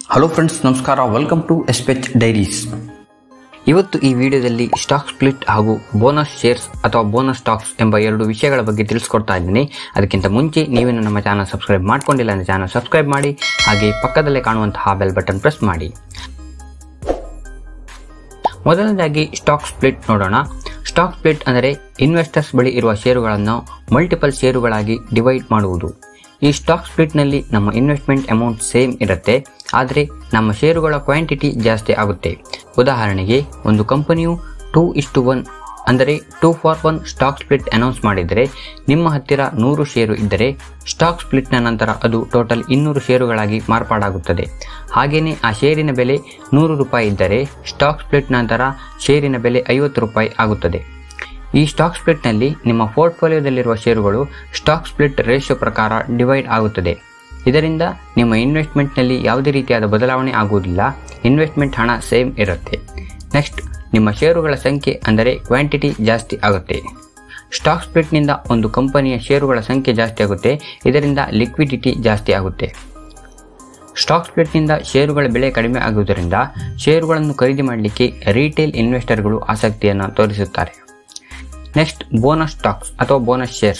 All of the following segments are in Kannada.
ಹಲೋ ಫ್ರೆಂಡ್ಸ್ ನಮಸ್ಕಾರ ವೆಲ್ಕಮ್ ಟು ಎಸ್ಪೆಚ್ ಡೈರೀಸ್ ಇವತ್ತು ಈ ವಿಡಿಯೋದಲ್ಲಿ ಸ್ಟಾಕ್ ಸ್ಪ್ಲಿಟ್ ಹಾಗೂ ಬೋನಸ್ ಶೇರ್ಸ್ ಅಥವಾ ಬೋನಸ್ ಸ್ಟಾಕ್ಸ್ ಎಂಬ ಎರಡು ವಿಷಯಗಳ ಬಗ್ಗೆ ತಿಳಿಸ್ಕೊಡ್ತಾ ಇದ್ದೀನಿ ಅದಕ್ಕಿಂತ ಮುಂಚೆ ನೀವೇನು ನಮ್ಮ ಚಾನಲ್ ಸಬ್ಸ್ಕ್ರೈಬ್ ಮಾಡ್ಕೊಂಡಿಲ್ಲ ಅಂದರೆ ಚಾನಲ್ ಸಬ್ಸ್ಕ್ರೈಬ್ ಮಾಡಿ ಹಾಗೆ ಪಕ್ಕದಲ್ಲೇ ಕಾಣುವಂತಹ ಬೆಲ್ ಬಟನ್ ಪ್ರೆಸ್ ಮಾಡಿ ಮೊದಲನೇದಾಗಿ ಸ್ಟಾಕ್ ಸ್ಪ್ಲಿಟ್ ನೋಡೋಣ ಸ್ಟಾಕ್ ಸ್ಪ್ಲಿಟ್ ಅಂದರೆ ಇನ್ವೆಸ್ಟರ್ಸ್ ಬಳಿ ಇರುವ ಷೇರುಗಳನ್ನು ಮಲ್ಟಿಪಲ್ ಷೇರುಗಳಾಗಿ ಡಿವೈಡ್ ಮಾಡುವುದು ಈ ಸ್ಟಾಕ್ ಸ್ಪ್ಲಿಟ್ನಲ್ಲಿ ನಮ್ಮ ಇನ್ವೆಸ್ಟ್ಮೆಂಟ್ ಅಮೌಂಟ್ ಸೇಮ್ ಇರುತ್ತೆ ಆದರೆ ನಮ್ಮ ಷೇರುಗಳ ಕ್ವಾಂಟಿಟಿ ಜಾಸ್ತಿ ಆಗುತ್ತೆ ಉದಾಹರಣೆಗೆ ಒಂದು ಕಂಪನಿಯು ಟೂ ಇಷ್ಟು ಒನ್ ಅಂದರೆ two for one stock split announce ಮಾಡಿದರೆ ನಿಮ್ಮ ಹತ್ತಿರ ನೂರು ಷೇರು ಇದ್ದರೆ ಸ್ಟಾಕ್ ಸ್ಪ್ಲಿಟ್ನ ನಂತರ ಅದು ಟೋಟಲ್ ಇನ್ನೂರು ಷೇರುಗಳಾಗಿ ಮಾರ್ಪಾಡಾಗುತ್ತದೆ ಹಾಗೆಯೇ ಆ ಷೇರಿನ ಬೆಲೆ ನೂರು ರೂಪಾಯಿ ಇದ್ದರೆ ಸ್ಟಾಕ್ ಸ್ಪ್ಲಿಟ್ ನಂತರ ಷೇರಿನ ಬೆಲೆ ಐವತ್ತು ರೂಪಾಯಿ ಆಗುತ್ತದೆ ಈ ಸ್ಟಾಕ್ ಸ್ಪ್ಲಿಟ್ನಲ್ಲಿ ನಿಮ್ಮ ಪೋರ್ಟ್ಫೋಲಿಯೋದಲ್ಲಿರುವ ಷೇರುಗಳು ಸ್ಟಾಕ್ ಸ್ಪ್ಲಿಟ್ ರೇಷಿಯೋ ಪ್ರಕಾರ ಡಿವೈಡ್ ಆಗುತ್ತದೆ ಇದರಿಂದ ನಿಮ್ಮ ಇನ್ವೆಸ್ಟ್ಮೆಂಟ್ನಲ್ಲಿ ಯಾವುದೇ ರೀತಿಯಾದ ಬದಲಾವಣೆ ಆಗುವುದಿಲ್ಲ ಇನ್ವೆಸ್ಟ್ಮೆಂಟ್ ಹಣ ಸೇಮ್ ಇರುತ್ತೆ ನೆಕ್ಸ್ಟ್ ನಿಮ್ಮ ಷೇರುಗಳ ಸಂಖ್ಯೆ ಅಂದರೆ ಕ್ವಾಂಟಿಟಿ ಜಾಸ್ತಿ ಆಗುತ್ತೆ ಸ್ಟಾಕ್ ಸ್ಪ್ಲಿಟ್ನಿಂದ ಒಂದು ಕಂಪನಿಯ ಷೇರುಗಳ ಸಂಖ್ಯೆ ಜಾಸ್ತಿ ಆಗುತ್ತೆ ಇದರಿಂದ ಲಿಕ್ವಿಡಿಟಿ ಜಾಸ್ತಿ ಆಗುತ್ತೆ ಸ್ಟಾಕ್ ಸ್ಪ್ಲಿಟ್ನಿಂದ ಷೇರುಗಳ ಬೆಲೆ ಕಡಿಮೆ ಆಗುವುದರಿಂದ ಷೇರುಗಳನ್ನು ಖರೀದಿ ಮಾಡಲಿಕ್ಕೆ ರಿಟೇಲ್ ಇನ್ವೆಸ್ಟರ್ಗಳು ಆಸಕ್ತಿಯನ್ನು ತೋರಿಸುತ್ತಾರೆ ನೆಕ್ಸ್ಟ್ ಬೋನಸ್ ಸ್ಟಾಕ್ಸ್ ಅಥವಾ ಬೋನಸ್ ಶೇರ್ಸ್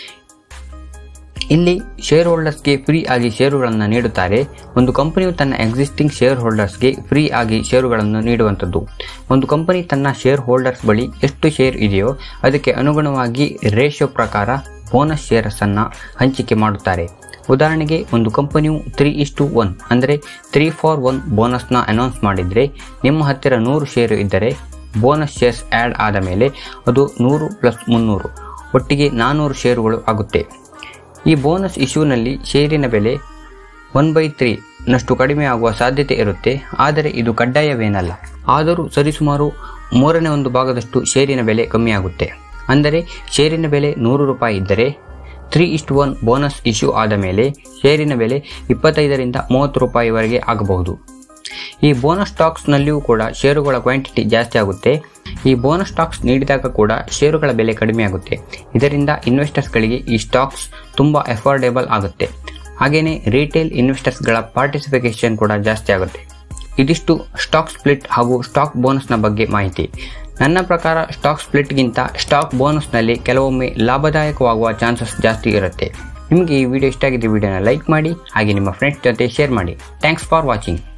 ಇಲ್ಲಿ ಶೇರ್ ಹೋಲ್ಡರ್ಸ್ಗೆ ಫ್ರೀ ಆಗಿ ಷೇರುಗಳನ್ನು ನೀಡುತ್ತಾರೆ ಒಂದು ಕಂಪನಿಯು ತನ್ನ ಎಕ್ಸಿಸ್ಟಿಂಗ್ ಶೇರ್ ಹೋಲ್ಡರ್ಸ್ಗೆ ಫ್ರೀ ಆಗಿ ಷೇರುಗಳನ್ನು ನೀಡುವಂಥದ್ದು ಒಂದು ಕಂಪನಿ ತನ್ನ ಶೇರ್ ಹೋಲ್ಡರ್ಸ್ ಬಳಿ ಎಷ್ಟು ಶೇರ್ ಇದೆಯೋ ಅದಕ್ಕೆ ಅನುಗುಣವಾಗಿ ರೇಷಿಯೋ ಪ್ರಕಾರ ಬೋನಸ್ ಶೇರ್ಸ್ ಅನ್ನು ಹಂಚಿಕೆ ಮಾಡುತ್ತಾರೆ ಉದಾಹರಣೆಗೆ ಒಂದು ಕಂಪನಿಯು ತ್ರೀ ಇಷ್ಟು ಒನ್ ಅಂದರೆ ತ್ರೀ ಫಾರ್ ಒನ್ ಬೋನಸ್ನ ಅನೌನ್ಸ್ ಮಾಡಿದರೆ ನಿಮ್ಮ ಹತ್ತಿರ ನೂರು ಷೇರು ಇದ್ದರೆ ಬೋನಸ್ ಶೇರ್ಸ್ ಆ್ಯಡ್ ಆದ ಮೇಲೆ ಅದು ನೂರು ಪ್ಲಸ್ ಮುನ್ನೂರು ಒಟ್ಟಿಗೆ ನಾನ್ನೂರು ಷೇರುಗಳು ಆಗುತ್ತೆ ಈ ಬೋನಸ್ ಇಶ್ಯೂನಲ್ಲಿ ಷೇರಿನ ಬೆಲೆ ಒನ್ ಬೈ ತ್ರೀ ನಷ್ಟು ಕಡಿಮೆ ಆಗುವ ಸಾಧ್ಯತೆ ಇರುತ್ತೆ ಆದರೆ ಇದು ಕಡ್ಡಾಯವೇನಲ್ಲ ಆದರೂ ಸರಿಸುಮಾರು ಮೂರನೇ ಒಂದು ಭಾಗದಷ್ಟು ಷೇರಿನ ಬೆಲೆ ಕಮ್ಮಿಯಾಗುತ್ತೆ ಅಂದರೆ ಷೇರಿನ ಬೆಲೆ ನೂರು ರೂಪಾಯಿ ಇದ್ದರೆ ತ್ರೀ ಇಷ್ಟು ಒನ್ ಬೋನಸ್ ಇಶ್ಯೂ ಆದ ಮೇಲೆ ಷೇರಿನ ಬೆಲೆ ಇಪ್ಪತ್ತೈದರಿಂದ ಮೂವತ್ತು ರೂಪಾಯಿವರೆಗೆ ಆಗಬಹುದು ಈ ಬೋನಸ್ ಸ್ಟಾಕ್ಸ್ನಲ್ಲಿಯೂ ಕೂಡ ಷೇರುಗಳ ಕ್ವಾಂಟಿಟಿ ಜಾಸ್ತಿ ಆಗುತ್ತೆ ಈ ಬೋನಸ್ ಸ್ಟಾಕ್ಸ್ ನೀಡಿದಾಗ ಕೂಡ ಷೇರುಗಳ ಬೆಲೆ ಕಡಿಮೆ ಆಗುತ್ತೆ ಇದರಿಂದ ಇನ್ವೆಸ್ಟರ್ಸ್ಗಳಿಗೆ ಈ ಸ್ಟಾಕ್ಸ್ ತುಂಬ ಅಫೋರ್ಡೆಬಲ್ ಆಗುತ್ತೆ ಹಾಗೆಯೇ ರಿಟೇಲ್ ಇನ್ವೆಸ್ಟರ್ಸ್ಗಳ ಪಾರ್ಟಿಸಿಪೇಷನ್ ಕೂಡ ಜಾಸ್ತಿ ಆಗುತ್ತೆ ಇದಿಷ್ಟು ಸ್ಟಾಕ್ ಸ್ಪ್ಲಿಟ್ ಹಾಗೂ ಸ್ಟಾಕ್ ಬೋನಸ್ನ ಬಗ್ಗೆ ಮಾಹಿತಿ ನನ್ನ ಪ್ರಕಾರ ಸ್ಟಾಕ್ ಸ್ಪ್ಲಿಟ್ಗಿಂತ ಸ್ಟಾಕ್ ಬೋನಸ್ನಲ್ಲಿ ಕೆಲವೊಮ್ಮೆ ಲಾಭದಾಯಕವಾಗುವ ಚಾನ್ಸಸ್ ಜಾಸ್ತಿ ಇರುತ್ತೆ ನಿಮಗೆ ಈ ವಿಡಿಯೋ ಇಷ್ಟ ಆಗಿದ್ದರೆ ವಿಡಿಯೋನ ಲೈಕ್ ಮಾಡಿ ಹಾಗೆ ನಿಮ್ಮ ಫ್ರೆಂಡ್ಸ್ ಜೊತೆ ಶೇರ್ ಮಾಡಿ ಥ್ಯಾಂಕ್ಸ್ ಫಾರ್ ವಾಚಿಂಗ್